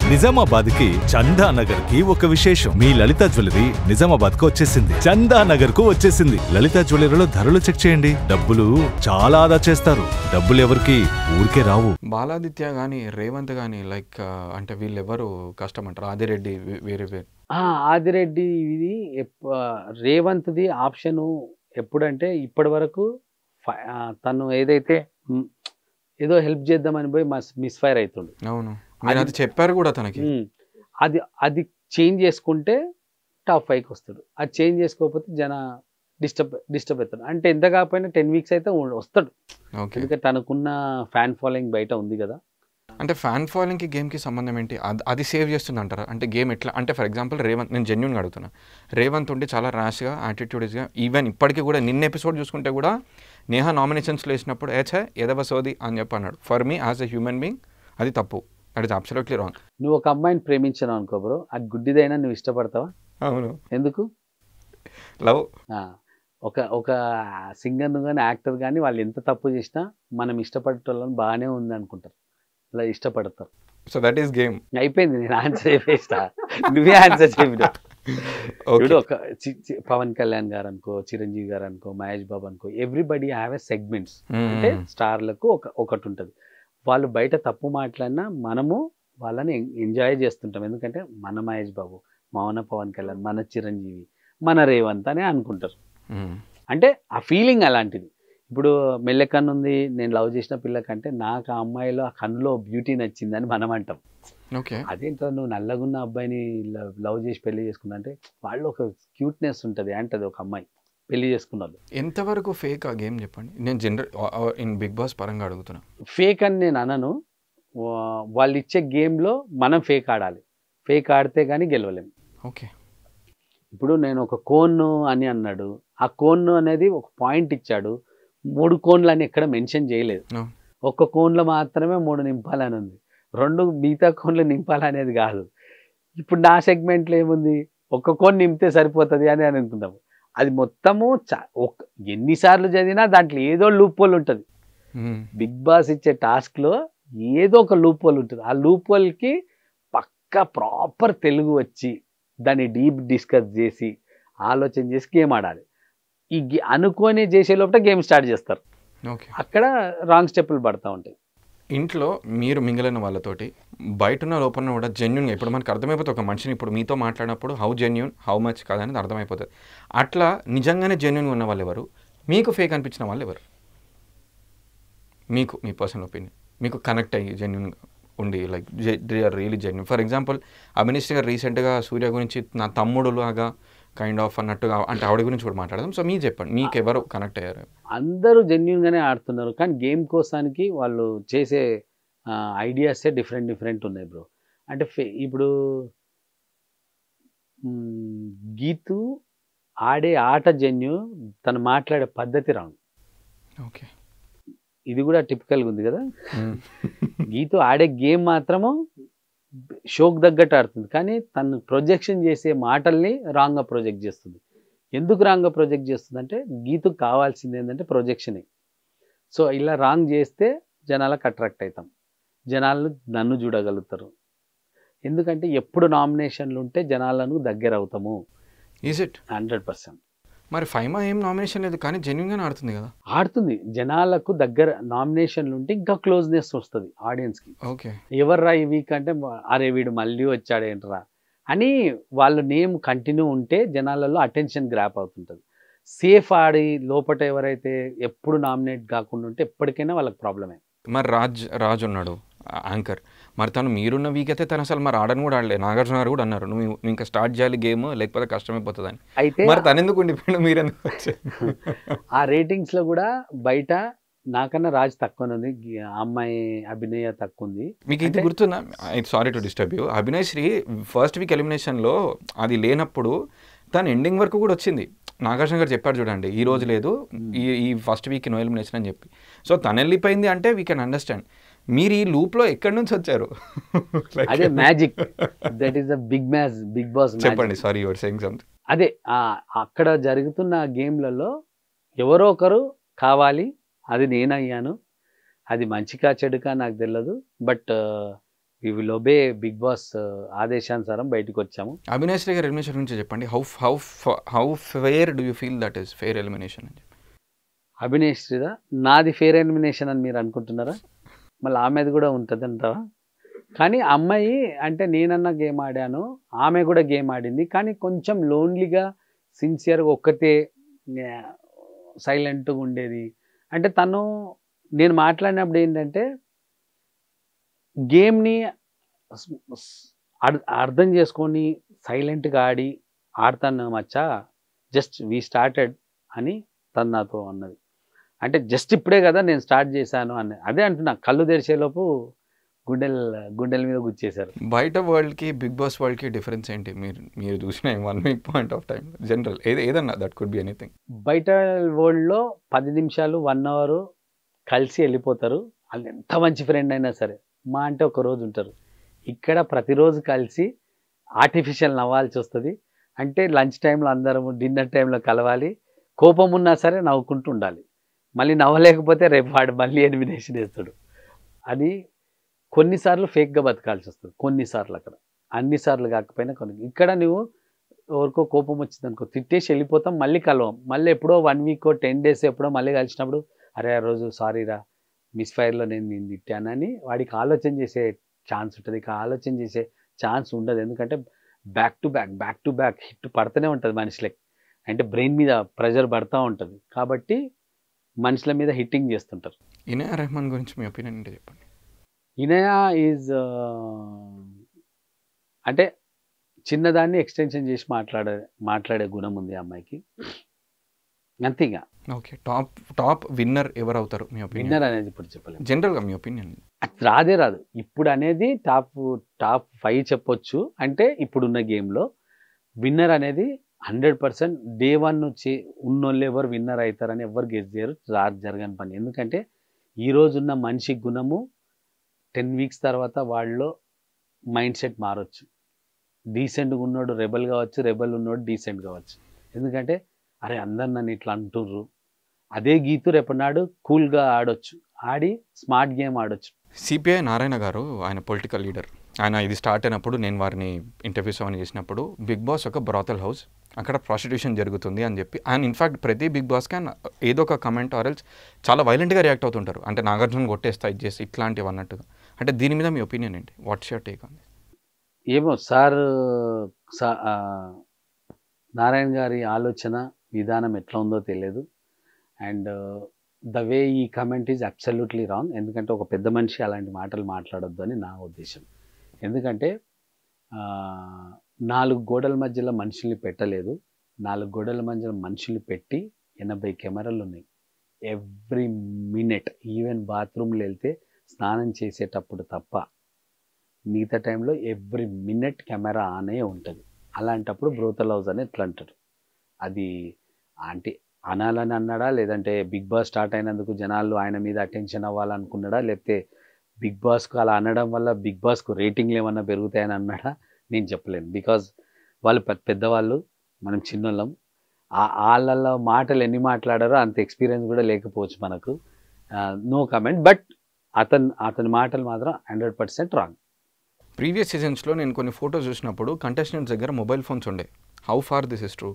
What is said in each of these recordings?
నిజామాబాద్ కి చందా నగర్ కి ఒక విశేషం మీ లలిత జ్యువెలరీ నిజామాబాద్ కు వచ్చేసింది చందా నగర్ కు వచ్చేసింది లలిత జ్యువెలరీలో ధరలు చెక్ చేయండి డబ్బులు చాలా ఆదా చేస్తారు డబ్బులు ఎవరికి ఊరికే రావు బాలాదిత్య కానీ రేవంత్ కానీ లైక్ అంటే వీళ్ళెవరు కష్టం అంటారు ఆదిరెడ్డి వే- వేరే వేరే ఆ, ఆదిరెడ్డి ఇది ఎప్ప- రేవంత్ది ఆప్షను ఎప్పుడంటే ఇప్పటి వరకు ఫ- ఆ, తను ఏదైతే మ్, ఏదో హెల్ప్ చేద్దామని పోయి మిస్ ఫైర్ అవుతుండు అవును మీరు అది చెప్పారు కూడా తనకి మ్, అది అది చేంజ్ చేసుకుంటే టాప్ ఫైవ్కి వస్తాడు అది చేంజ్ చేసుకోకపోతే జన డిస్టర్బ్ డిస్టర్బ్ అవుతాడు అంటే ఎంత కాకపోయినా టెన్ వీక్స్ అయితే ఉ- వస్తాడు ఓకే ఎందుకంటే తనకున్న ఫ్యాన్ ఫాలోయింగ్ బయట ఉంది కదా అంటే ఫ్యాన్ ఫాలోయింగ్ కి గేమ్ కి సంబంధం ఏంటి అది అది సేవ్ చేస్తుంది అంటారా అంటే గేమ్ ఎట్లా అంటే ఫర్ ఎగ్జాంపుల్ రేవంత్ నేను జెన్యున్గా అడుగుతున్నా రేవంత్ ఉండి చాలా ర్యాష్గా యాటిట్యూడ్స్గా ఈవెన్ ఇప్పటికీ కూడా నిన్న ఎపిసోడ్ చూసుకుంటే కూడా నేహా నామినేషన్స్లో వేసినప్పుడు ఏచే ఎదవ సోది అని చెప్పి అన్నాడు for me as a human being అది తప్పు దట్ ఇస్ అబ్సల్యూట్లీ రాంగ్ నువ్వు ఒక అమ్మాయిని ప్రేమించాను అనుకో బ్రో అది గుడ్డిదైనా నువ్వు ఇష్టపడతావా అవును ఎందుకు లవ్ ఆ, ఒక ఒక సింగర్ కానీ యాక్టర్ కానీ వాళ్ళు ఎంత తప్పు చేసినా మనం ఇష్టపడేటోళ్ళని బాగానే ఉంది అనుకుంటారు అలా ఇష్టపడతారు సో దట్ ఈస్ గేమ్ అయిపోయింది నేను ఆన్సర్ చెప్పేస్తా నువ్వే ఆన్సర్ చెప్పిన ఇప్పుడు ఒక చి- చి- పవన్ కళ్యాణ్ గారు అనుకో చిరంజీవి గారు అనుకో మహేష్ బాబు అనుకో ఎవ్రీబడి హ్యావ్ ఎ సెగ్మెంట్స్ అంటే స్టార్లకు ఒక ఒకటి ఉంటుంది వాళ్ళు బయట తప్పు మాట్లాడినా మనము వాళ్ళని ఎంజాయ్ చేస్తుంటాం ఎందుకంటే మన మహేష్ బాబు మన పవన్ కళ్యాణ్ మన చిరంజీవి మన రేవంత్ అని అనుకుంటారు అంటే ఆ ఫీలింగ్ అలాంటిది ఇప్పుడు మెల్లె కన్ను ఉంది నేను లవ్ చేసిన పిల్ల కంటే నాకు ఆ అమ్మాయిలో ఆ కన్నులో బ్యూటీ నచ్చిందని మనం అంటాం ఓకే అదేంటో నువ్వు నల్లగున్న అబ్బాయిని లవ్ చేసి పెళ్లి చేసుకున్నా అంటే వాళ్ళు ఒక క్యూట్నెస్ ఉంటుంది అంటది ఒక అమ్మాయి పెళ్లి చేసుకున్నారు ఎంతవరకు ఫేక్ ఆ గేమ్ చెప్పండి నేను జనరల్ ఇన్ బిగ్ బాస్ పరంగా అడుగుతున్నా ఫేక్ అని నేను అనను వా- వాళ్ళు ఇచ్చే గేమ్లో మనం ఫేక్ ఆడాలి ఫేక్ ఆడితే కానీ గెలవలేం ఓకే ఇప్పుడు నేను ఒక కోన్ అని అన్నాడు ఆ కోన్ అనేది ఒక పాయింట్ ఇచ్చాడు మూడు కోన్లు అని ఎక్కడ మెన్షన్ చేయలేదు No. ఒక్క కోన్లో మాత్రమే మూడు నింపాలని ఉంది రెండు మిగతా కోన్లు నింపాలనేది కాదు ఇప్పుడు నా సెగ్మెంట్లో ఏముంది ఒక్క కోన్ నింపితే సరిపోతుంది అని అని అనుకుంటాము అది మొత్తము చ- ఒక్క ఎన్నిసార్లు చదివినా దాంట్లో ఏదో లూప్ హోల్ ఉంటుంది బిగ్ బాస్ ఇచ్చే టాస్క్లో ఏదో ఒక లూప్ హోల్ ఉంటుంది ఆ లూప్ హోల్కి పక్కా ప్రాపర్ తెలుగు వచ్చి దాన్ని డీప్ డిస్కస్ చేసి ఆలోచన చేసి గేమ్ ఆడాలి ఈ గే- అనుకోని చేసే లోపల గేమ్ స్టార్ట్ చేస్తారు ఓకే అక్కడ రాంగ్ స్టెప్పులు పడతా ఉంటాయి ఇంట్లో మీరు మిగిలిన వాళ్ళతోటి బయట ఉన్న లోపల కూడా జెన్యున్గా ఇప్పుడు మనకు అర్థమైపోతుంది ఒక మనిషిని ఇప్పుడు మీతో మాట్లాడినప్పుడు హౌ జెన్యున్ హౌ మచ్ కాదనేది అర్థమైపోతుంది అట్లా నిజంగానే జెన్యున్గా ఉన్న వాళ్ళు ఎవరు మీకు ఫేక్ అనిపించిన వాళ్ళు ఎవరు మీకు మీ పర్సనల్ ఒపీనియన్ మీకు కనెక్ట్ అయ్యి జెన్యున్గా ఉండి like really genuine for example Abhinish గారు రీసెంట్గా సూర్య గురించి నా తమ్ముడు లాగా కైండ్ ఆఫ్ అన్నట్టుగా అంటే ఆవిడ గురించి కూడా మాట్లాడదాం సో మీరు చెప్పండి మీకు ఎవరు కనెక్ట్ అయ్యారు అందరూ జెన్యున్గానే ఆడుతున్నారు కానీ గేమ్ కోసానికి వాళ్ళు చేసే ఐడియాసే డిఫరెంట్ డిఫరెంట్ ఉన్నాయి బ్రో అంటే ఫే- ఇప్పుడు మ్, గీతు ఆడే ఆట జన్యు తను మాట్లాడే పద్ధతి రాంగ్ ఓకే ఇది కూడా టిపికల్గా ఉంది కదా గీతు ఆడే గేమ్ మాత్రము షోక్ తగ్గట్టు ఆడుతుంది కానీ తను ప్రొజెక్షన్ చేసే మాటల్ని రాంగ్గా ప్రొజెక్ట్ చేస్తుంది ఎందుకు రాంగ్గా ప్రొజెక్ట్ చేస్తుంది అంటే గీతుకు కావాల్సింది ఏంటంటే ప్రొజెక్షనే సో ఇలా రాంగ్ చేస్తే జనాలకు అట్రాక్ట్ అవుతాం జనాలు నన్ను చూడగలుగుతారు ఎందుకంటే ఎప్పుడు నామినేషన్లు ఉంటే జనాలను దగ్గర అవుతాము ఈజ్ ఇట్ హండ్రెడ్ పర్సెంట్ మరి ఫైమా ఏం నామినేషన్ లేదు కానీ జెన్యున్గానే ఆడుతుంది కదా ఆడుతుంది జనాలకు దగ్గర నామినేషన్లు ఉంటే ఇంకా క్లోజ్నెస్ వస్తుంది ఆడియన్స్కి ఓకే ఎవర్రా ఈ వీక్ అంటే అరే వీడు మళ్ళీ వచ్చాడేంట్రా అని వాళ్ళ నేమ్ కంటిన్యూ ఉంటే జనాలలో అటెన్షన్ గ్రాప్ అవుతుంటుంది సేఫ్ ఆడి లోపట ఎవరైతే ఎప్పుడు నామినేట్ కాకుండా ఉంటే ఎప్పటికైనా వాళ్ళకి ప్రాబ్లమే మరి రాజ్ రాజ్ ఉన్నాడు యాంకర్ మరి తను మీరున్న వీక్ అయితే తను అసలు మరి ఆడని కూడా ఆడలే నాగార్జున గారు కూడా అన్నారు నువ్వు నువ్వు ఇంకా స్టార్ట్ చేయాలి గేమ్ లేకపోతే కష్టమైపోతుంది అని అయితే మరి తను ఎందుకు ఉండిపోయాడు మీరు ఎందుకు వచ్చారు ఆ రేటింగ్స్ లో కూడా బయట నాకన్నా రాజ్ తక్కువ ఉంది గి- ఆ అమ్మాయి అభినయ తక్కువ ఉంది మీకు ఇది అంటే- గుర్తుందా sorry to disturb you Abhinay Shri first week ఎలిమినేషన్లో అది లేనప్పుడు తను ఎండింగ్ వరకు కూడా వచ్చింది నాగార్జున గారు చెప్పారు చూడండి ఈ రోజు లేదు ఈ ఈ ఫస్ట్ వీక్ నో ఎలిమినేషన్ అని చెప్పి సో తను వెళ్ళిపోయింది అంటే వీ కెన్ అండర్స్టాండ్ మీరు ఈ లూప్లో ఎక్కడి నుంచి వచ్చారు Like- అదే magic that is the big match Bigg Boss చెప్పండి సారీ యువర్ సెయింగ్ సంథింగ్ అదే ఆ అక్కడ జరుగుతున్న గేమ్లలో ఎవరో ఒకరు కావాలి అది నేనయ్యాను అది మంచికా చెడుకా నాకు తెలియదు but we will obey Bigg Boss ఆదేశానుసారం బయటకు వచ్చాము అవినాష్ రెడ్డి గారి ఎలిమినేషన్ గురించి చెప్పండి how how how fair do you feel that is fair elimination అని చెప్పి అభినేష్ శ్రీదా నాది ఫేర్ ఎలిమినేషన్ అని మీరు అనుకుంటున్నారా మళ్ళీ ఆమెది కూడా ఉంటుంది అంటావా కానీ అమ్మాయి అంటే నేనన్నా గేమ్ ఆడాను ఆమె కూడా గేమ్ ఆడింది కానీ కొంచెం లోన్లీగా సిన్సియర్గా ఒక్కతే సైలెంట్గా ఉండేది అంటే తను నేను మాట్లాడినప్పుడు ఏంటంటే గేమ్ని అర్థం చేసుకొని సైలెంట్గా ఆడి ఆడతాను మచ్చా జస్ట్ వీ స్టార్టెడ్ అని తను నాతో అన్నది అంటే జస్ట్ ఇప్పుడే కదా నేను స్టార్ట్ చేశాను అని అదే అంటున్నా కళ్ళు తెరిచేలోపు గుండెల గుండెల మీద గుచ్చేశారు బయట వరల్డ్కి బిగ్ బాస్ వరల్డ్కి డిఫరెన్స్ ఏంటి మీరు మీరు చూసిన one week point of time general ఏది ఏదన్నా దట్ కుడ్ బి ఎనీథింగ్ బయట వరల్డ్లో పది నిమిషాలు వన్ అవర్ కలిసి వెళ్ళిపోతారు వాళ్ళు ఎంత మంచి ఫ్రెండ్ అయినా సరే మా అంటే ఒక రోజు ఉంటారు ఇక్కడ ప్రతిరోజు కలిసి ఆర్టిఫిషియల్ నవ్వాల్సి వస్తుంది అంటే లంచ్ టైంలో అందరము డిన్నర్ టైంలో కలవాలి కోపం ఉన్నా సరే నవ్వుకుంటూ ఉండాలి మళ్ళీ నవ్వలేకపోతే రేపు వాడు మళ్ళీ ఎలిమినేషన్ వేస్తాడు అది కొన్నిసార్లు ఫేక్గా బతకాల్సి వస్తుంది కొన్నిసార్లు అక్కడ అన్నిసార్లు కాకపోయినా కొన్ని ఇక్కడ నువ్వు ఎవరికో కోపం వచ్చింది అనుకో తిట్టేసి వెళ్ళిపోతాం మళ్ళీ కలవం మళ్ళీ ఎప్పుడో వన్ వీక్ టెన్ డేస్ ఎప్పుడో మళ్ళీ కలిసినప్పుడు అరే ఆ రోజు సారీరా మిస్ ఫైర్లో నేను నేను తిట్టానని వాడికి ఆలోచన చేసే ఛాన్స్ ఉంటుంది ఇక ఆలోచన చేసే ఛాన్స్ ఉండదు ఎందుకంటే back to back back to back hit పడుతూనే ఉంటుంది మనుషులకి అంటే బ్రెయిన్ మీద ప్రెషర్ పడుతూ ఉంటుంది కాబట్టి మనుషుల మీద హిట్టింగ్ చేస్తుంటారు ఇనయా రెహమాన్ గురించి మీ ఒపీనియన్ ఏంటో చెప్పండి ఇనయ ఈజ్ అంటే చిన్నదాన్ని ఎక్స్టెన్షన్ చేసి మాట్లాడే మాట్లాడే గుణం ఉంది ఆ అమ్మాయికి అంతేగా ఓకే టాప్ టాప్ విన్నర్ ఎవరు అవుతారు మీ ఒపీనియన్ విన్నర్ అనేది ఇప్పుడు చెప్పలేము జనరల్గా మీ ఒపీనియన్ అది రాదే రాదు ఇప్పుడు అనేది టాప్ టాప్ ఫైవ్ చెప్పొచ్చు అంటే ఇప్పుడున్న గేమ్లో విన్నర్ అనేది హండ్రెడ్ పర్సెంట్ డే వన్ నుంచి ఉన్నోళ్ళు ఎవరు విన్నర్ అవుతారని ఎవరు గెస్ చేయరు రా జరగని పని ఎందుకంటే ఈ రోజున్న మనిషి గుణము టెన్ వీక్స్ తర్వాత వాళ్ళలో మైండ్ సెట్ మారొచ్చు డీసెంట్గా ఉన్నోడు రెబల్ కావచ్చు రెబల్ ఉన్నోడు డీసెంట్ కావచ్చు ఎందుకంటే అరే అందరు నన్ను ఇట్లా అంటుర్రు అదే గీతు రేపటినాడు కూల్గా ఆడొచ్చు ఆడి స్మార్ట్ గేమ్ ఆడొచ్చు సిపిఐ నారాయణ గారు ఆయన పొలిటికల్ లీడర్ ఆయన ఇది స్టార్ట్ అయినప్పుడు నేను వారిని ఇంటర్వ్యూస్ అవన్నీ చేసినప్పుడు బిగ్ బాస్ ఒక బ్రాతల్ హౌస్ అక్కడ ప్రాస్టిట్యూషన్ జరుగుతుంది అని చెప్పి ఆయన ఇన్ఫాక్ట్ ప్రతి బిగ్ బాస్కి ఆయన ఏదో ఒక కమెంట్ ఆరల్స్ చాలా వైలెంట్గా రియాక్ట్ అవుతుంటారు అంటే నాగార్జున కొట్టేస్తా ఇది చేసి ఇట్లాంటివి అన్నట్టుగా అంటే దీని మీద మీ ఒపీనియన్ ఏంటి వాట్స్ యువర్ టేక్ ఆన్ ఏమో సార్ సా- ఆ, నారాయణ గారి ఆలోచన విధానం ఎట్లా ఉందో తెలియదు అండ్ ద వే ఈ కమెంట్ ఈజ్ అబ్సల్యూట్లీ రాంగ్ ఎందుకంటే ఒక పెద్ద మనిషి అలాంటి మాటలు మాట్లాడొద్దు అని నా ఉద్దేశం ఎందుకంటే ఆ, నాలుగు గోడల మధ్యలో మనుషుల్ని పెట్టలేదు నాలుగు గోడల మధ్యలో మనుషుల్ని పెట్టి ఎనభై కెమెరాలు ఉన్నాయి ఎవ్రీ మినిట్ ఈవెన్ బాత్రూమ్లో వెళ్తే స్నానం చేసేటప్పుడు తప్ప మిగతా టైంలో ఎవ్రీ మినిట్ కెమెరా ఆనే ఉంటుంది అలాంటప్పుడు బ్రోతల్ హౌస్ అని ఎట్లా అంటారు అది అంటే అనాలని అన్నాడా లేదంటే బిగ్ బాస్ స్టార్ట్ అయినందుకు జనాలు ఆయన మీద అటెన్షన్ అవ్వాలనుకున్నాడా లేకపోతే బిగ్ బాస్కు అలా అనడం వల్ల బిగ్ బాస్కు రేటింగ్లు ఏమన్నా పెరుగుతాయని అన్నాడా నేను చెప్పలేను బికాజ్ వాళ్ళు పెద్ద పెద్దవాళ్ళు మనం చిన్నోళ్ళం ఆ- వాళ్ళ మాటలు ఎన్ని మాట్లాడారో అంత ఎక్స్పీరియన్స్ కూడా లేకపోవచ్చు మనకు నో కమెంట్ బట్ అతను అతని మాటలు మాత్రం హండ్రెడ్ పర్సెంట్ రాంగ్ ప్రీవియస్ సీజన్స్లో నేను కొన్ని ఫొటోస్ చూసినప్పుడు కంటెస్టెంట్స్ దగ్గర మొబైల్ ఫోన్స్ ఉండే how far this is true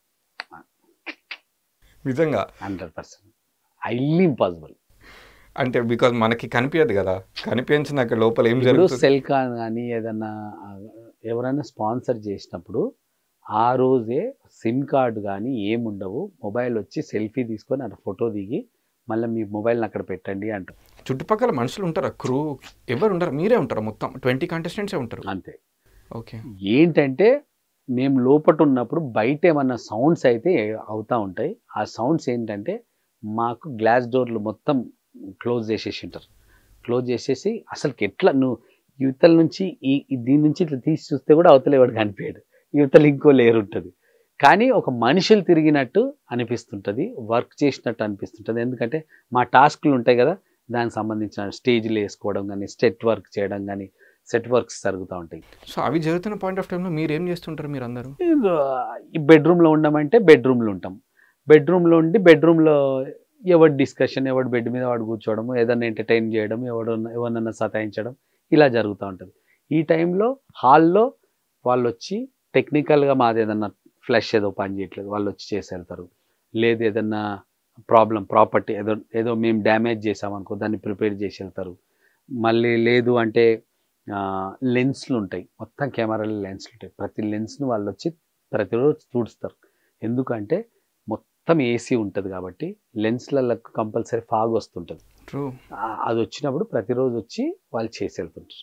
నిజంగా హండ్రెడ్ పర్సెంట్ హైలీ ఇంపాసిబుల్ అంటే బికాజ్ మనకి కనిపించదు కదా కనిపించినాక లోపల ఏం ఇప్పుడు జరుగుతుంది సెల్ కాన్ కానీ ఏదన్నా ఆ, ఎవరైనా స్పాన్సర్ చేసినప్పుడు ఆ రోజే సిమ్ కార్డు కానీ ఏముండవు మొబైల్ వచ్చి సెల్ఫీ తీసుకొని అక్కడ ఫోటో దిగి మళ్ళీ మీ మొబైల్ని అక్కడ పెట్టండి అంటారు చుట్టుపక్కల మనుషులు ఉంటారా క్రూ ఎవరు ఉండరు మీరే ఉంటారు మొత్తం ట్వంటీ కంటెస్టెంట్సే ఉంటారు అంతే ఓకే ఏంటంటే మేము లోపట ఉన్నప్పుడు బయట ఏమన్నా సౌండ్స్ అయితే అవుతూ ఉంటాయి ఆ సౌండ్స్ ఏంటంటే మాకు గ్లాస్ డోర్లు మొత్తం క్లోజ్ చేసేసి ఉంటారు క్లోజ్ చేసేసి అసలుకి ఎట్లా నువ్వు యువతల నుంచి ఈ ఈ దీని నుంచి ఇట్లా తీసి చూస్తే కూడా అవతల ఎవడు కనిపించాడు యువతల ఇంకో లేరు ఉంటుంది కానీ ఒక మనుషులు తిరిగినట్టు అనిపిస్తుంటుంది వర్క్ చేసినట్టు అనిపిస్తుంటుంది ఎందుకంటే మా టాస్క్లు ఉంటాయి కదా దానికి సంబంధించిన స్టేజ్లు వేసుకోవడం కానీ స్టెట్ వర్క్ చేయడం కానీ సెట్ వర్క్స్ జరుగుతూ ఉంటాయి సో అవి జరుగుతున్న పాయింట్ ఆఫ్ టైంలో మీరు ఏం చేస్తుంటారు మీరు అందరూ ఈ బెడ్రూమ్లో ఉండమంటే బెడ్రూమ్లో ఉంటాం బెడ్రూమ్లో ఉండి బెడ్రూమ్లో ఎవరి డిస్కషన్ ఎవడి బెడ్ మీద వాడు కూర్చోవడం ఏదైనా ఎంటర్టైన్ చేయడం ఎవడు ఎవరినన్నా సతాయించడం ఇలా జరుగుతూ ఉంటుంది ఈ టైంలో హాల్లో వాళ్ళు వచ్చి టెక్నికల్గా మాది ఏదన్నా ఫ్లష్ ఏదో పని చేయట్లేదు వాళ్ళు వచ్చి చేసి వెళ్తారు లేదు ఏదన్నా ప్రాబ్లం ప్రాపర్టీ ఏదో ఏదో మేము డ్యామేజ్ చేసామనుకో దాన్ని ప్రిపేర్ చేసి వెళ్తారు మళ్ళీ లేదు అంటే లెన్స్లు ఉంటాయి మొత్తం కెమెరాలో లెన్స్లు ఉంటాయి ప్రతి లెన్స్ను వాళ్ళు వచ్చి ప్రతిరోజు తుడుస్తారు ఎందుకంటే మొత్తం ఏసీ ఉంటుంది కాబట్టి లెన్స్లలో కంపల్సరీ ఫాగ్ వస్తుంటుంది ట్రూ ఆ- అది వచ్చినప్పుడు ప్రతిరోజు వచ్చి వాళ్ళు చేసి వెళ్తుంటారు